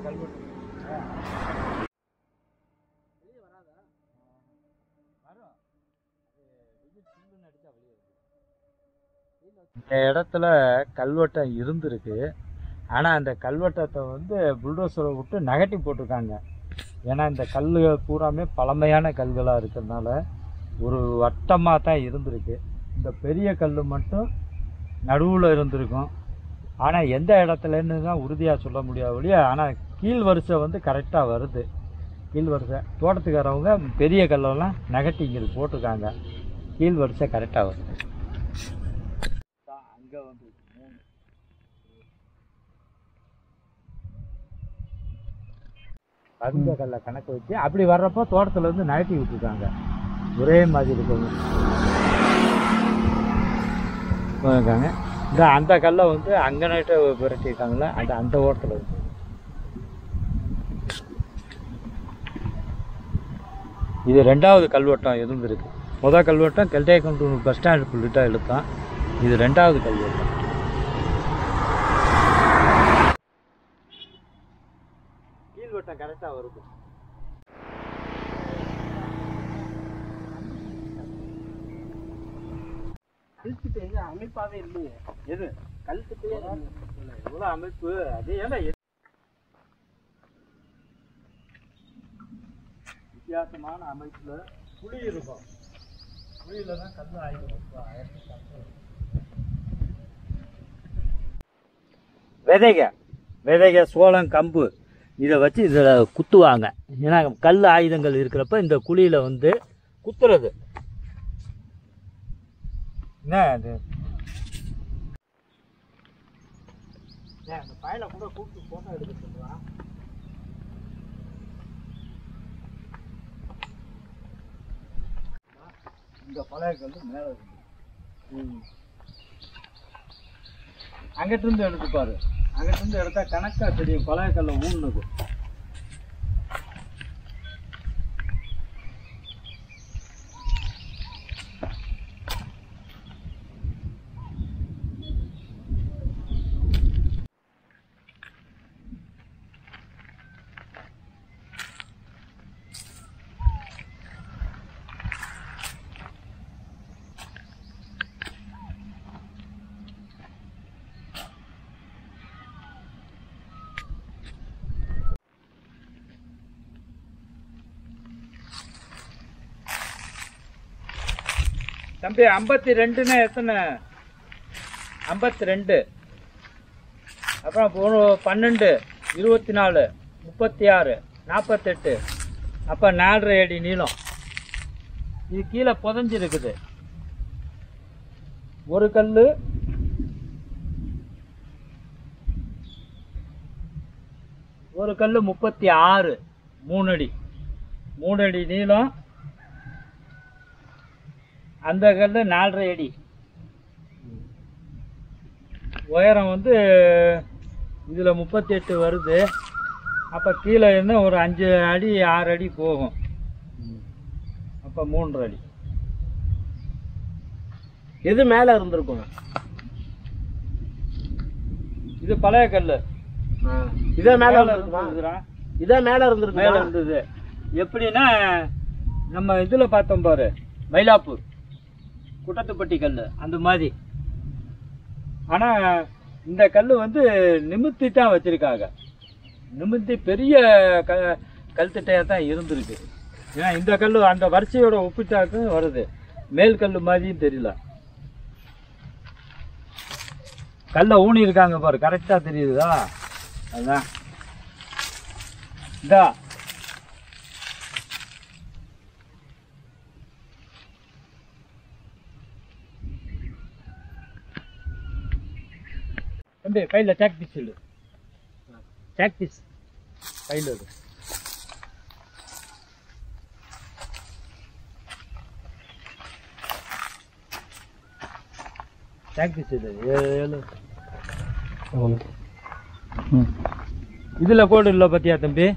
கல்வெட்டு வெளியே வராதா வரும் அது வெயில் சில்லுன்னு அடிச்சா வெளியே வருது இந்த இடத்துல கல்வெட்டம் இருந்திருக்கு ஆனால் அந்த கல்வெட்டத்தை வந்து புல்டோசரை விட்டு நகட்டி போட்டிருக்காங்க ஏன்னா இந்த கல் பூராமே பழமையான கல்களாக இருக்கிறதுனால ஒரு வட்டமாக தான் இருந்திருக்கு இந்த பெரிய கல் மட்டும் நடுவில் இருந்திருக்கும் ஆனால் எந்த இடத்துலன்னு தான் உறுதியாக சொல்ல முடியாத ஆனால் கீழ் வரிசை வந்து கரெக்டாக வருது கீழ் வரிசை தோட்டத்துக்காரவங்க பெரிய கல்லெல்லாம் நகட்டி இங்கே போட்டிருக்காங்க கீழ் வரிசை கரெக்டாக வருது அங்கே வந்து மூணு பதுங்க கல்லை கணக்கு வச்சு அப்படி வர்றப்போ தோட்டத்தில் வந்து நகட்டி விட்டுருக்காங்க ஒரே மாதிரி இருக்கவங்க இருக்காங்க இந்த அந்த கல்லை வந்து அங்கே நைட்டு விரட்டியிருக்காங்களே அந்த அந்த ஓரத்தில் இருக்கு இது ரெண்டாவது கல்வெட்டம் இருந்திருக்கு முதல் கல்வெட்டம் கெல்டேக்கன் பஸ் ஸ்டாண்ட் புள்ளிட்டா இழுத்தான் இது ரெண்டாவது கல்வெட்டம் கீழ்வட்டம் கரெக்டாக வருது கழுத்துட்டு எங்க அமைப்பாவே இல்லையே எது கழுத்துட்டு எவ்வளோ அமைப்பு அது ஏன்னா எது- வித்தியாசமான அமைப்புல புளி இருக்கும் புளியில தான் கல் ஆயிடும் விதைக விதைக சோளம் கம்பு இதை வச்சு இதில் குத்துவாங்க ஏன்னா கல் ஆயுதங்கள் இருக்கிறப்ப இந்த குழியில் வந்து குத்துறது என்ன அது ஏன் அந்த பயலை கூட கூப்பிட்டு ஃபோட்டோ எடுக்க சொல்லுவான் இந்த பழைய கல் மேலே இருந்து அங்கிட்டு இருந்து எடுத்து பாரு அங்கிட்டு இருந்து எடுத்தா கணக்கா தெரியும் பழைய கல்ல ஊன்னுது தம்பி ஐம்பத்தி ரெண்டுன்னா எத்தனை ஐம்பத்தி ரெண்டு அப்புறம் ஒரு பன்னெண்டு இருபத்தி நாலு முப்பத்தி ஆறு நாற்பத்தெட்டு அப்போ நாலரை அடி நீளம் இது கீழே புதஞ்சிருக்குது ஒரு கல் ஒரு கல் முப்பத்தி ஆறு மூணு அடி மூணு அடி நீளம் அந்த கல் நாலரை அடி உயரம் வந்து இதில் முப்பத்தி எட்டு வருது அப்போ கீழே இருந்து ஒரு அஞ்சு அடி ஆறு அடி போகும் அப்போ மூன்று அடி எது மேல இருந்திருக்கும் இது பழைய கல் இதே மேல மேல இருந்திருக்குமா இருந்துதுடா. இதே மேல இருந்திருக்குமா மேல இருந்தது எப்படின்னா நம்ம இதில் பார்த்தோம் பாரு மயிலாப்பூர் குட்டத்துப்பட்டி கல் அந்த மாதிரி ஆனால் இந்த கல் வந்து நிமித்தி தான் வச்சிருக்காங்க நிமித்தி பெரிய க கல்திட்டையாக தான் இருந்திருக்கு ஏன்னா இந்த கல் அந்த வரிசையோட ஒப்பிட்டாக்கும் வருது மேல் கல் மாதிரியும் தெரியல கல்லை ஊனி இருக்காங்க பாரு கரெக்டாக தெரியுதா அதான் இதா தம்பி கையில் சாக் பீஸ் இல்லை சாக் பீஸ் கையில் இரு சாக் பீஸ் இல்லை ஏழு இதில் கோடு இல்லை பார்த்தியா தம்பி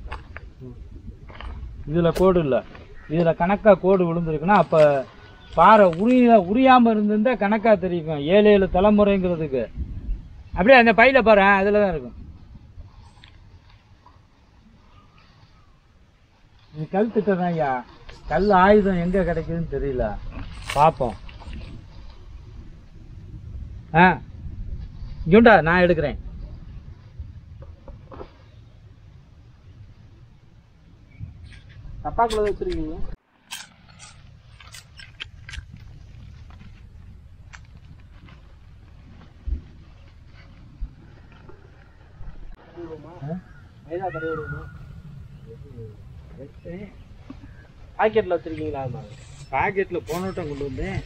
இதில் கோடு இல்லை இதில் கணக்காக கோடு விழுந்திருக்குன்னா அப்போ பாறை உரிய உரியாமல் இருந்திருந்தா கணக்காக தெரியும் ஏழு ஏழு தலைமுறைங்கிறதுக்கு அப்படியே அந்த பையில பாரு அதில் தான் இருக்கும் இது கல் திட்டம் தான் ஐயா கல் ஆயுதம் எங்க கிடைக்குதுன்னு தெரியல பார்ப்போம் ஆ இங்குண்டா நான் எடுக்கிறேன் தப்பாக்குள்ள வச்சிருக்கீங்க மைதா தடவி விடுமா பாக்கெட்ல வச்சிருக்கீங்களா பாக்கெட்ல போனோட்டம் கொண்டு வந்தேன்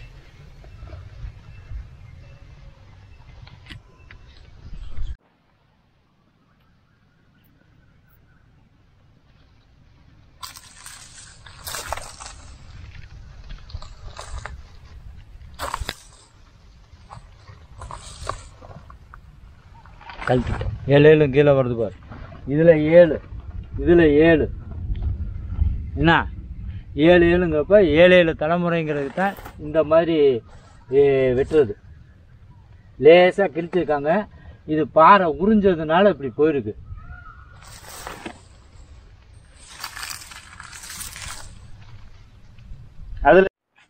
கழட்டிட்டேன் ஏழு ஏழு கீழே வருது பாரு இதில் ஏழு இதில் ஏழு என்ன ஏழு ஏழுங்கப்ப ஏழு ஏழு தலைமுறைங்கிறது தான் இந்த மாதிரி ஏ, வெட்டுறது லேசாக கிழிச்சிருக்காங்க இது பாறை உறிஞ்சதுனால இப்படி போயிருக்கு அதில்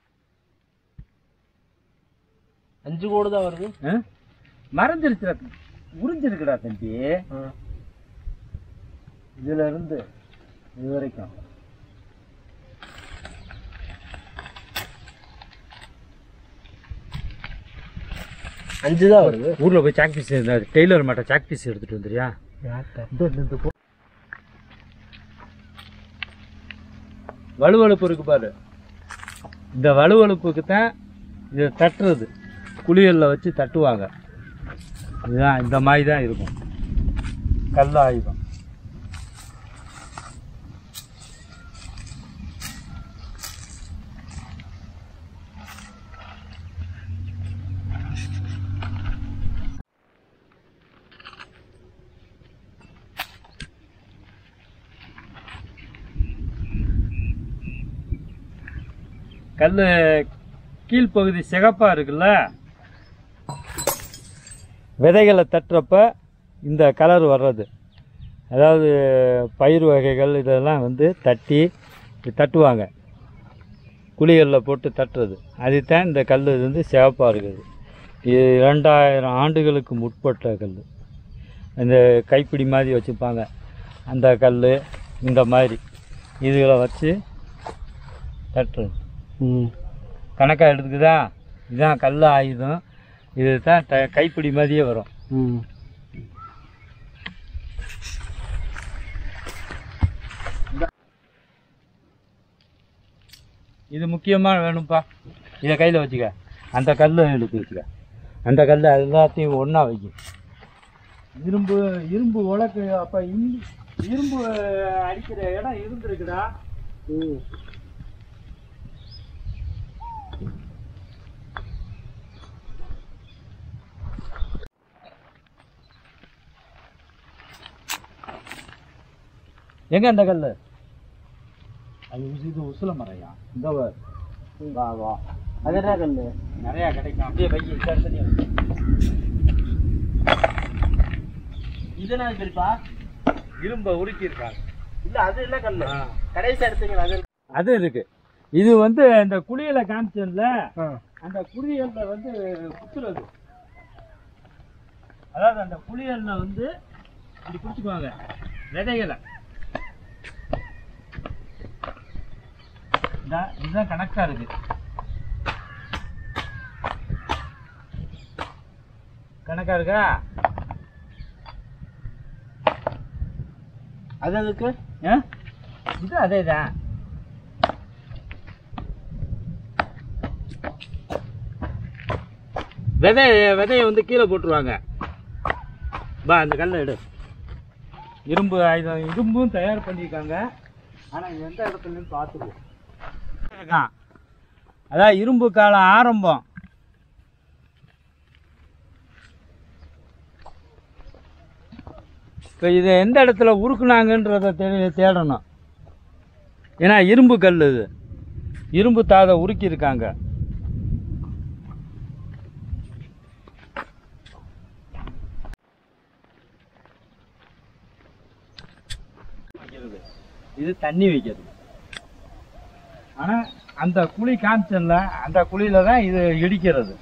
அஞ்சு கோடு தான் வருது மறைஞ்சிருச்சுடா உறிஞ்சிருக்குடா தம்பி இதுல இருந்து இது வரைக்கும் அஞ்சு தான் வருது ஊர்ல போய் சாக் பீஸ் டெய்லர் மாட்ட சாக் பீஸ் எடுத்துட்டு வந்துறியா வலுவழுப்பு இருக்கு பாரு இந்த வலுவழுப்புக்கு தான் இதை தட்டுறது குளியல்ல வச்சு தட்டுவாங்க இதுதான் இந்த மாதிரி தான் இருக்கும் கல் ஆயுதம் கல் கீழ்ப்பகுதி சிகப்பா இருக்குல்ல விதைகளை தட்டுறப்ப இந்த கலர் வர்றது அதாவது பயிர் வகைகள் இதெல்லாம் வந்து தட்டி தட்டுவாங்க குழிகளில் போட்டு தட்டுறது அதுதான் இந்த கல் வந்து சிவப்பாக இருக்குது இது ரெண்டாயிரம் ஆண்டுகளுக்கு முற்பட்ட கல் இந்த கைப்பிடி மாதிரி வச்சுப்பாங்க அந்த கல் இந்த மாதிரி இதுகளை வச்சு தட்டுறது கணக்காக எடுத்துக்குதா இதுதான் கல் ஆயுதம் இது தான் த கைப்பிடி மாதிரியே வரும் இது முக்கியமாக வேணும்ப்பா இதை கையில் வச்சுக்க அந்த கல் எடுத்து வச்சுக்க அந்த கல் எல்லாத்தையும் ஒன்றா வைக்க இரும்பு இரும்பு உலக்கு அப்போ இரும்பு அடிக்கிற இடம் இருந்திருக்குடா எங்க அந்த கல் அது உசு- இது உசுல மரையா இந்த பாரு. வா வா அது என்ன கல்லு நிறையா கிடைக்கும் அப்படியே வை இந்த இடத்துலயே வை. இது என்ன பெரியப்பா இரும்ப உருக்கி இருக்காங்க இல்ல அது என்ன கல்லு கடைசி எடுத்தீங்களா அது அது இருக்கு இது வந்து இந்த குளியலை காமிச்சேன்ல அந்த குளியல்ல வந்து குத்துறது அதாவது அந்த குளியல்ல வந்து இப்படி குடிச்சுக்குவாங்க விதைகளை இந்தா, இதுதான் கணக்கா இருக்கு கணக்கா இருக்கா அது அதுக்கு ஆ? இது அதே தான் விதை விதையை வந்து கீழே போட்டுருவாங்க பா அந்த கல்லை எடு இரும்பு ஆயுதம் இரும்பும் தயார் பண்ணியிருக்காங்க ஆனால் எந்த இடத்துலன்னு பார்த்துருவோம் அதான் இரும்பு காலம் ஆரம்பம் இப்போ இதை எந்த இடத்துல உருக்குனாங்கன்றத தெரிய தேடணும் ஏன்னா இரும்பு கல் இது இரும்பு தாதை உருக்கி இருக்காங்க இது தண்ணி வைக்கிறது ஆனா அந்த குழி காமிச்சல அந்த குழியில தான் இது இடிக்கிறது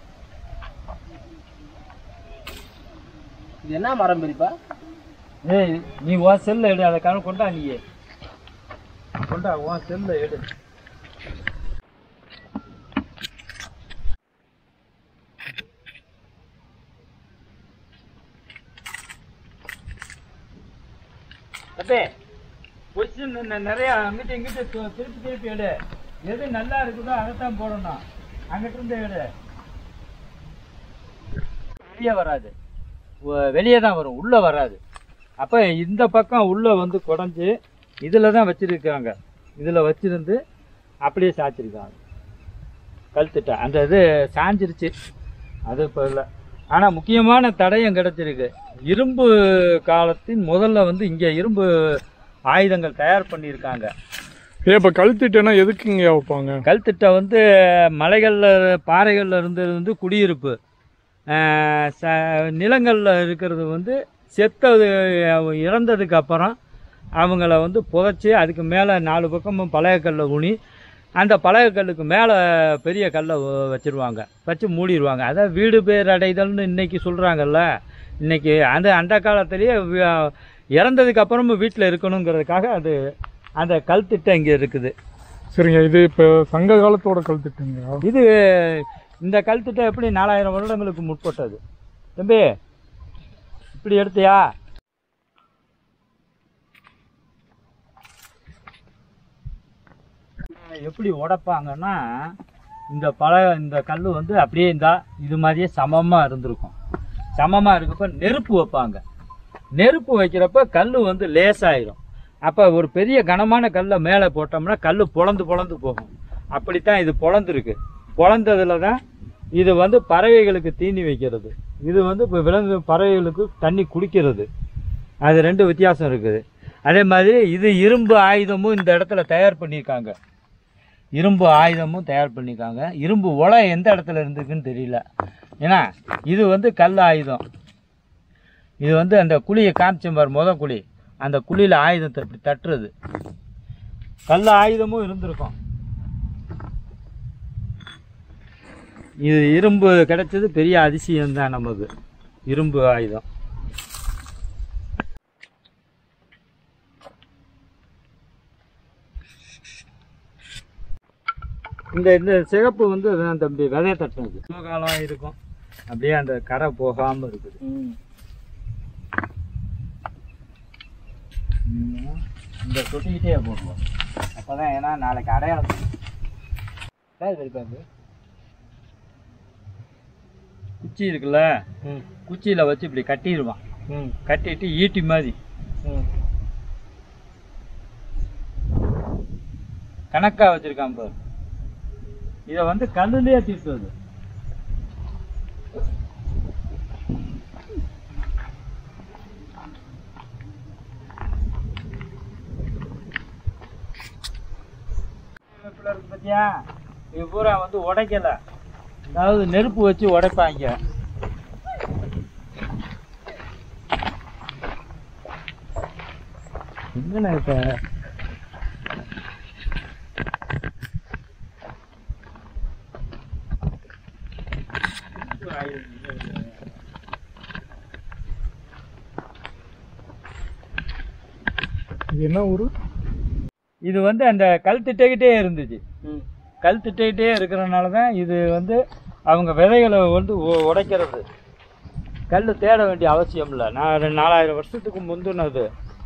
இது என்ன மரம் பெரியப்பா ஏய் நீ உன் செல்ல எடு அதை கணக்கு கொண்டா நீ கொண்டா உன் செல்ல எடு தப்பே பொசிஷன் நிறைய அங்கிட்ட இங்கிட்ட து- திருப்பி திருப்பி எடு எது நல்லா இருக்குதோ அதைத்தான் போடணும் அங்கிட்ட இருந்து எடு வெளியே வராது வெளியே தான் வரும் உள்ளே வராது அப்போ இந்த பக்கம் உள்ளே வந்து குடஞ்சி இதில் தான் வச்சிருக்காங்க இதில் வச்சிருந்து அப்படியே சாய்ச்சிருக்காங்க கழுத்துட்டா அந்த இது சாஞ்சிருச்சு அது இப்போ இல்லை ஆனால் முக்கியமான தடயம் கிடச்சிருக்கு இரும்பு காலத்தின் முதல்ல வந்து இங்கே இரும்பு ஆயுதங்கள் தயார் பண்ணியிருக்காங்க ஏ இப்போ கழுத்திட்டேன்னா எதுக்குங்க வைப்பாங்க கல்திட்டை வந்து மலைகளில் பாறைகளில் இருந்தது வந்து குடியிருப்பு ஆஹ் ச நிலங்களில் இருக்கிறது வந்து செத்தது இறந்ததுக்கு அப்புறம் அவங்கள வந்து புதைச்சி அதுக்கு மேலே நாலு பக்கமும் பழைய கல்லை ஊனி அந்த பழைய கல்லுக்கு மேலே பெரிய கல்லை வ- வச்சிருவாங்க வச்சு மூடிடுவாங்க அதான் வீடு பேர் அடைதல்னு இன்னைக்கு சொல்கிறாங்கல்ல இன்னைக்கு அந்த அந்த காலத்திலேயே வி- இறந்ததுக்கு அப்புறமும் வீட்டில் இருக்கணுங்கிறதுக்காக அது அந்த கல்திட்டம் இங்கே இருக்குது சரிங்க இது இப்போ சங்க காலத்தோட கழுத்திட்டுங்க இது இந்த கல்திட்டம் எப்படி நாலாயிரம் வருடங்களுக்கு முற்பட்டது தம்பி இப்படி எடுத்தியா எப்படி உடைப்பாங்கன்னா இந்த பழ இந்த கல் வந்து அப்படியே இருந்தா இது மாதிரியே சமமாக இருந்திருக்கும் சமமாக இருக்கப்ப நெருப்பு வைப்பாங்க நெருப்பு வைக்கிறப்ப கல் வந்து லேசாயிரும் அப்போ ஒரு பெரிய கனமான கல்லை மேலே போட்டோம்னா கல் பொழந்து பொழந்து போகும் அப்படித்தான் இது பொழந்துருக்கு பொழந்ததுல தான் இது வந்து பறவைகளுக்கு தீனி வைக்கிறது இது வந்து இப்போ விலங்கு பறவைகளுக்கு தண்ணி குடிக்கிறது அது ரெண்டு வித்தியாசம் இருக்குது அதே மாதிரி இது இரும்பு ஆயுதமும் இந்த இடத்துல தயார் பண்ணியிருக்காங்க இரும்பு ஆயுதமும் தயார் பண்ணியிருக்காங்க இரும்பு உலை எந்த இடத்துல இருந்துக்குன்னு தெரியல ஏன்னா இது வந்து கல் ஆயுதம் இது வந்து அந்த குழியை காமிச்சேன் பாரு முத குழி அந்த குழியில் ஆயுதத்தை இப்படி தட்டுறது கல் ஆயுதமும் இருந்திருக்கும் இது இரும்பு கிடைச்சது பெரிய அதிசயம் தான் நமக்கு இரும்பு ஆயுதம் இந்த இந்த சிகப்பு வந்து அதான் தம்பி விதைய தட்டுறது காலம் இருக்கும் அப்படியே அந்த கரை போகாம இருக்குது ம். இந்த தொட்டிக்கிட்டே போடுவோம் அப்பதான் ஏன்னா நாளைக்கு அடையாளம் ஏதாவது இருக்காது குச்சி இருக்குல்ல குச்சியில் வச்சு இப்படி கட்டிடுவான் கட்டிட்டு ஈட்டி மாதிரி கணக்கா வச்சிருக்கான் பாரு இதை வந்து கல்லுலயே தீட்டுவது இருக்கு பாத்தியா இது பூரா வந்து உடைக்கல அதாவது நெருப்பு வச்சு உடைப்பாங்க என்னண்ணா இப்ப இது என்ன ஊரு இது வந்து அந்த கல் திட்டக்கிட்டே இருந்துச்சு கல் திட்டக்கிட்டே இருக்கிறனால தான் இது வந்து அவங்க விதைகளை வந்து உ- உடைக்கிறது கல் தேட வேண்டிய அவசியம் இல்லை நான் ஒரு நாலாயிரம் வருஷத்துக்கு முந்தினது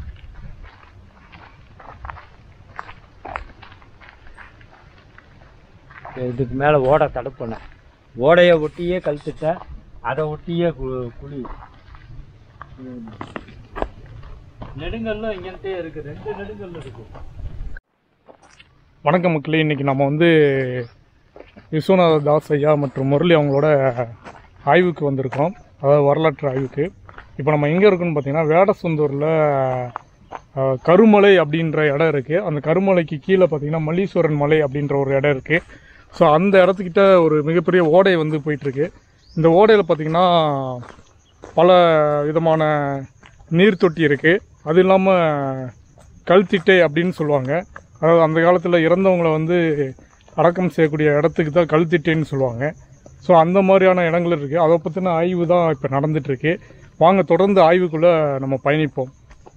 இதுக்கு மேலே ஓடை தடுப்பேன் ஓடையை ஒட்டியே கல் திட்ட அதை ஒட்டியே கு- குழி ம். நெடுங்கல்லும் இங்கன்ட்டே இருக்கு ரெண்டு நெடுங்கல் இருக்கு வணக்கம் மக்களே இன்னைக்கு நம்ம வந்து விஸ்வநாத தாஸ் ஐயா மற்றும் முரளி அவங்களோட ஆய்வுக்கு வந்திருக்கோம் அதாவது வரலாற்று ஆய்வுக்கு இப்போ நம்ம எங்கே இருக்கோம்னு பார்த்தீங்கன்னா வேடசுந்தூரில் அஹ், கருமலை அப்படின்ற இடம் இருக்குது அந்த கருமலைக்கு கீழே பார்த்தீங்கன்னா மல்லீஸ்வரன் மலை அப்படின்ற ஒரு இடம் இருக்குது ஸோ அந்த இடத்துக்கிட்ட ஒரு மிகப்பெரிய ஓடை வந்து போயிட்டுருக்கு இந்த ஓடையில் பார்த்தீங்கன்னா பல விதமான நீர் தொட்டி இருக்குது அது இல்லாமல் கல்திட்டை அப்படின்னு சொல்லுவாங்க அதாவது அந்த காலத்தில் இறந்தவங்களை வந்து அடக்கம் செய்யக்கூடிய இடத்துக்கு தான் கழுத்திட்டேன்னு சொல்லுவாங்க ஸோ அந்த மாதிரியான இடங்கள் இருக்குது அதை பற்றின ஆய்வு தான் இப்போ நடந்துகிட்ருக்கு வாங்க தொடர்ந்து ஆய்வுக்குள்ளே நம்ம பயணிப்போம்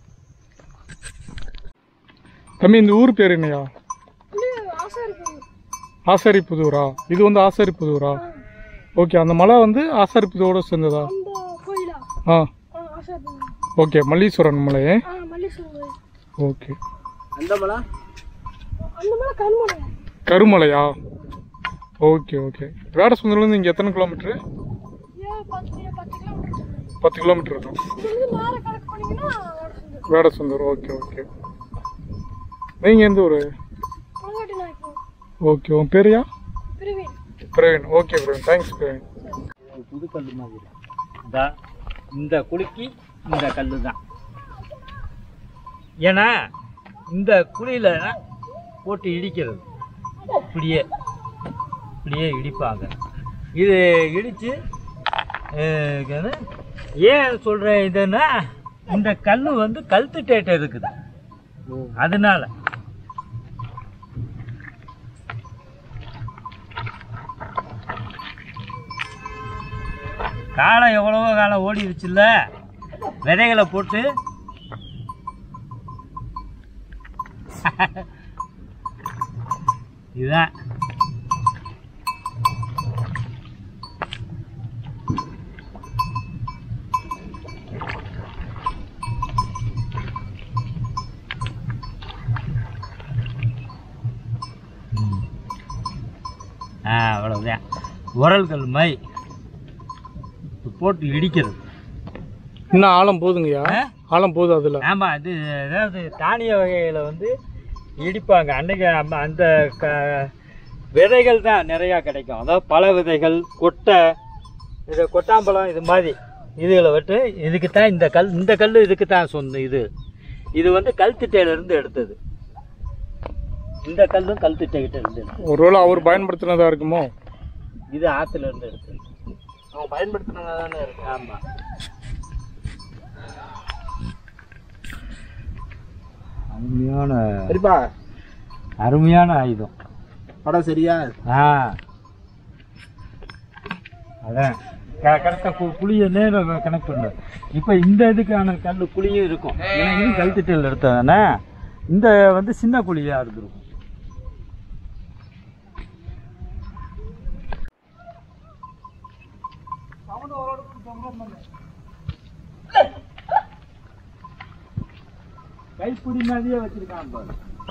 தம்பி இந்த ஊர் பேர் என்னையா ஆசாரிப்புதூரா இது வந்து ஆசாரிப்புதூரா ஓகே அந்த மலை வந்து ஆசாரிப்புதூரோட சேர்ந்ததா அந்த கோயிலா ஆ ஆ ஆசாரி ஓகே மல்லீஸ்வரன் மலை ஆ மல்லேஸ்வரம் கோயில் ஓகே அந்த மலை அந்த மேலே கண்மலை கருமலையா ஓகே ஓகே வேடசுந்தர்லேருந்து இங்கே எத்தனை கிலோமீட்ரு ஏன் பத்து பத்து கிலோமீட்டர் பத்து கிலோமீட்டர் இருக்கும் இங்கிருந்து நேரம் கணக்கு பண்ணீங்கன்னா வடசுந்தர் வேடசுந்தர் ஓகே ஓகே நீங்கள் எந்த ஊர் புறங்காட்டி நாய்க்கும் ஓகே உன் பேரையா பிரவீன் பிரவீன் ஓகே பிரவீன் தேங்க்ஸ் பிரவீன் புது கல் மாதிரி இந்த இந்த குழிக்கு இந்த கல் தான் ஏன்னா இந்த குழியில் போட்டு இடிக்கிறது இப்படியே இப்படியே இடிப்பாங்க இது இடித்து ஏன் சொல்கிறேன் இதுன்னா இந்த கல் வந்து கழுத்துட்டேட்ட இருக்குது அதனால காலம் எவ்வளவோ காலம் ஓடிடுச்சுல்ல விதைகளை போட்டு இதுதான் ம். ஆ அவ்வளோதான் உரல்கள் மை போட்டு இடிக்கிறது இன்னும் ஆழம் போதுங்கய்யா ஆ? ஆழம் போகுது அதில் ஆமாம் அது அதாவது தானிய வகையில் வந்து இடிப்பாங்க அன்னைக்கு அம்ம- அந்த க விதைகள் தான் நிறையா கிடைக்கும் அதாவது பல விதைகள் கொட்டை இது கொட்டாம்பழம் இது மாதிரி இதுகளை விட்டு இதுக்கு தான் இந்த கல் இந்த கல் இதுக்கு தான் சொந்த இது இது வந்து கல்திட்டையிலேருந்து எடுத்தது இந்த கல்லும் கல்திட்டைகிட்ட இருந்து எடுத்தது. ஒருவேளை அவர் பயன்படுத்தினதா இருக்குமோ இது ஆற்றுல இருந்து எடுத்தது அவன் பயன்படுத்தினதா தானே இருக்கு ஆமாம் அருமையான சரிப்பா அருமையான ஆயுதம் படம் சரியா ஆ அதான் கரெக்டாக கு குழியை நேரம் கனெக்ட் பண்ணு இப்போ இந்த இதுக்கான கல் குழியும் இருக்கும் ஏன்னா இது கழுத்திட்டல் எடுத்ததானே இந்த வந்து சின்ன குழியாக இருந்திருக்கும் கைப்பிடி மாதிரியே வச்சிருக்கான் பாரு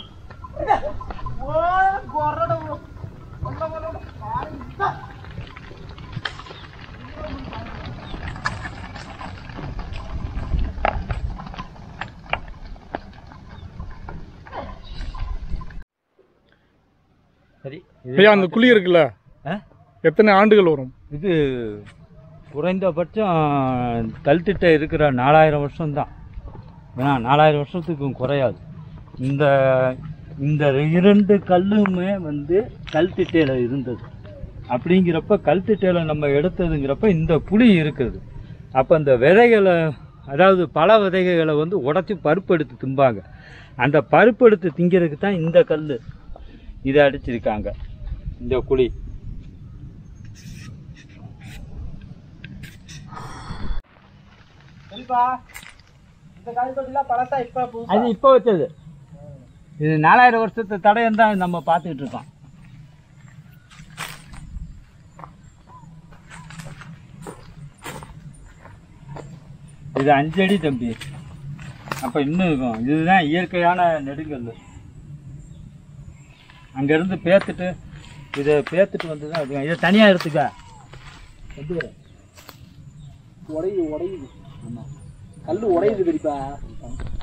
சரி இது ஐயா அந்த குழி இருக்குல்ல ஆ? எத்தனை ஆண்டுகள் வரும் இது குறைந்தபட்சம் கல்திட்ட இருக்கிற நாலாயிரம் வருஷம்தான் ஏன்னா நாலாயிரம் வருஷத்துக்கும் குறையாது இந்த இந்த இரண்டு கல்லுமே வந்து கல்திட்டையில் இருந்தது அப்படிங்கிறப்ப கல்திட்டையில் நம்ம எடுத்ததுங்கிறப்ப இந்த புளி இருக்குது அப்போ இந்த விதைகளை அதாவது பல விதைகளை வந்து உடச்சி பருப்பு எடுத்து திம்பாங்க அந்த பருப்பு எடுத்து திங்கிறதுக்கு தான் இந்த கல் இதை அடிச்சிருக்காங்க இந்த குழி சரிப்பா இந்த காய்கறிலாம் பழசா இப்ப புதுசா அது இப்போ வச்சது இது நாலாயிரம் வருஷத்து தடயம் தான் நம்ம பார்த்துக்கிட்டு இருக்கோம் இது அஞ்சு அடி தம்பி அப்போ இன்னும் இருக்கும் இதுதான் இயற்கையான நெடுங்கல் அங்கேருந்து பேத்துட்டு இதை பேத்துட்டு வந்து தான் இருக்கும் இதை தனியாக எடுத்துக்க கொண்டு வர உடையுது உடையுது கல்லு உடையுது பெரியப்பா